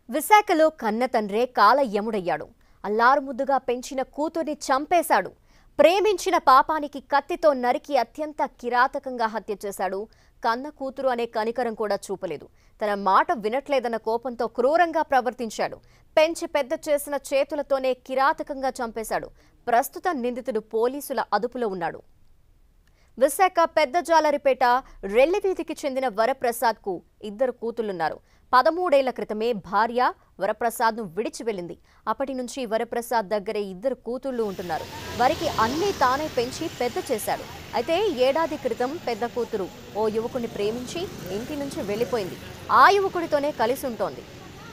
విశాఖలో కన్న తండ్రే కాల యముడయ్యాడు అల్లారు ముద్దుగా పెంచిన కూతుర్ని చంపేశాడు ప్రేమించిన పాపానికి కత్తితో నరికి అత్యంత కిరాతకంగా హత్య చేశాడు కన్న కూతురు అనే కనికరం కూడా చూపలేదు తన మాట వినట్లేదన్న కోపంతో క్రూరంగా ప్రవర్తించాడు పెంచి పెద్ద చేసిన చేతులతోనే కిరాతకంగా చంపేశాడు ప్రస్తుతం నిందితుడు పోలీసుల అదుపులో ఉన్నాడు విశాఖ పెద్ద జాలరిపేట రెల్లివీధికి చెందిన వరప్రసాద్కు ఇద్దరు కూతుళ్లున్నారు పదమూడేళ్ల క్రితమే భార్య వరప్రసాద్ను విడిచి వెళ్ళింది అప్పటి నుంచి వరప్రసాద్ దగ్గరే ఇద్దరు కూతుళ్లు ఉంటున్నారు వారికి అన్నీ తానే పెంచి పెద్ద చేశాడు అయితే ఏడాది క్రితం పెద్ద కూతురు ఓ యువకుని ప్రేమించి ఇంటి నుంచి వెళ్ళిపోయింది ఆ యువకుడితోనే కలిసి ఉంటోంది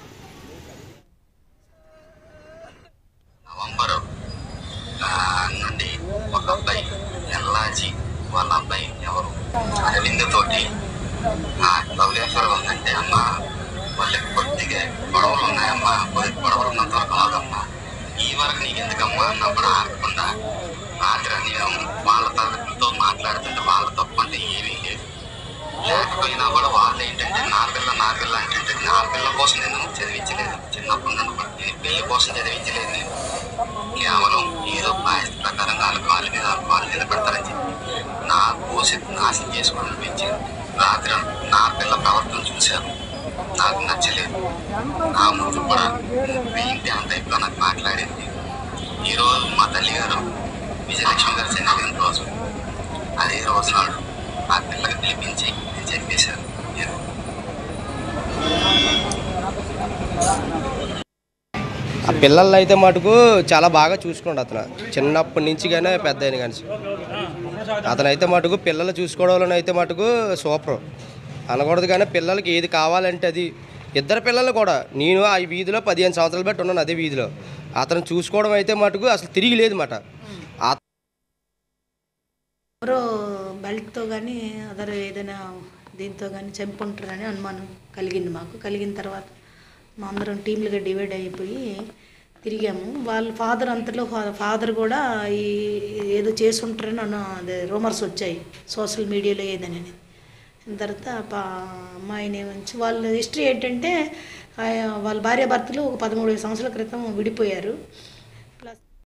నవంబరు ఆ, నుండి ఒక అబ్బాయి ఎల్లాజీ వాళ్ళ అబ్బాయి ఎవరు అరవింద్ తోటి ఆ లవ్ అఫేర్ ఉందంటే అమ్మ వాళ్ళకి కొద్దిగా గొడవలు ఉన్నాయమ్మా కొద్ది గొడవలు ఉన్నంత వరకు ఆగమ్మా ఈ వరకు నీకు ఎందుకమ్మా అన్నప్పుడు ఆగకుండా రాత్రి నేను వాళ్ళ తరపుతో మాట్లాడుతుంటే వాళ్ళ తప్పు అంటే ఏమీ లేదు లేకపోయినా కూడా వాళ్ళు ఏంటంటే నా పిల్ల నా పిల్ల అంటే నా పిల్ల కోసం నేను చదివించలేదు చిన్నప్పుడు నన్ను కూడా నేను పెళ్లి కోసం చదివించలేదు నేను కేవలం ఏదో బాధ్యత ప్రకారం వాళ్ళకి వాళ్ళ మీద వాళ్ళు నిలబెడతారని చెప్పి నా భవిష్యత్తు నాశనం చేసుకోవడం పెంచాను రాత్రి నా పిల్ల ప్రవర్తన చూశాను నాకు నచ్చలేదు నా ముందు కూడా ఏంటి అంత ఇప్పుడు నాకు మాట్లాడింది ఈరోజు మా తల్లి గారు విజయలక్ష్మి గారు చనిపోయిన రోజు అదే రోజు నాడు ఆ పిల్లకి పిలిపించి నేను చెప్పేశాను నేను ఆ పిల్లల్ని అయితే మటుకు చాలా బాగా చూసుకోండి అతను చిన్నప్పటి నుంచి కానీ పెద్ద అయిన కానీ అతను అయితే మటుకు పిల్లలు చూసుకోవడంలో అయితే మటుకు సూపర్ అనకూడదు కానీ పిల్లలకి ఏది కావాలంటే అది ఇద్దరు పిల్లలు కూడా నేను ఆ వీధిలో పదిహేను సంవత్సరాలు బట్టి ఉన్నాను అదే వీధిలో అతను చూసుకోవడం అయితే మటుకు అసలు తిరిగి లేదు మాట ఎవరో బెల్ట్తో కానీ అదర్ ఏదైనా దీంతో కానీ చంపుంటారని అనుమానం కలిగింది మాకు కలిగిన తర్వాత మా అందరం టీంలుగా డివైడ్ అయిపోయి తిరిగాము వాళ్ళ ఫాదర్ అంతలో ఫాదర్ కూడా ఈ ఏదో చేసి ఉంటారని అన్న అదే రూమర్స్ వచ్చాయి సోషల్ మీడియాలో ఏదని దాని తర్వాత పా అమ్మాయిని ఉంచి వాళ్ళ హిస్టరీ ఏంటంటే ఆ, వాళ్ళ భార్యాభర్తలు ఒక పదమూడు సంవత్సరాల క్రితం విడిపోయారు